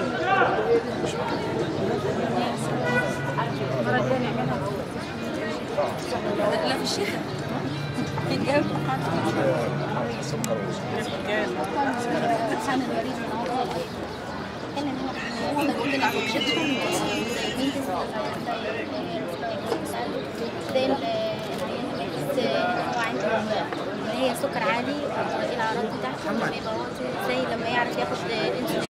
لا في الشيخ الجو سبحان الوريد من هو هو كل الانفكشن زي هو عنده اللي هي سكر عالي الاعراض بتاعته لما يبقى واطي زي لما يعرف ياخد انسولين